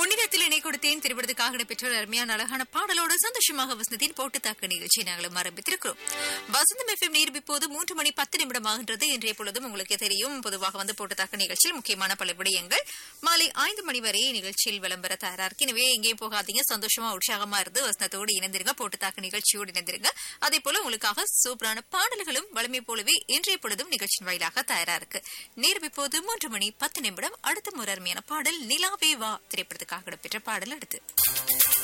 உன்னிடத்தில் இணை கொடுத்தேன் திரைப்படத்துக்காக இடம்பெற்ற அருமையான அழகான பாடலோடு சந்தோஷமாக வசந்தத்தின் போட்டு தாக்கு நிகழ்ச்சி நாங்களும் ஆரம்பித்திருக்கிறோம் வசந்தம் எஃப்எம் நேரம் இப்போது மூன்று மணி பத்து நிமிடம் ஆகின்றது இன்றைய பொழுதும் உங்களுக்கு தெரியும் பொதுவாக வந்து போட்டு தாக்கு நிகழ்ச்சியில் முக்கியமான பல விடயங்கள் மாலை ஐந்து மணி வரை நிகழ்ச்சியில் விளம்பர தயாரா இருக்கு எனவே எங்கேயும் போகாதீங்க சந்தோஷமா உற்சாகமா இருந்து வசந்தத்தோடு இணைந்திருங்க போட்டு தாக்கு நிகழ்ச்சியோடு இணைந்திருங்க அதே போல உங்களுக்காக சூப்பரான பாடல்களும் வளமை போலவே இன்றைய பொழுதும் நிகழ்ச்சியின் வாயிலாக தயாரா இருக்கு நேரம் இப்போது மூன்று மணி பத்து நிமிடம் அடுத்த ஒரு அருமையான பாடல் நிலாவே வா திரைப்படத்துக்காக இடம்பெற்ற பாடல் அடுத்து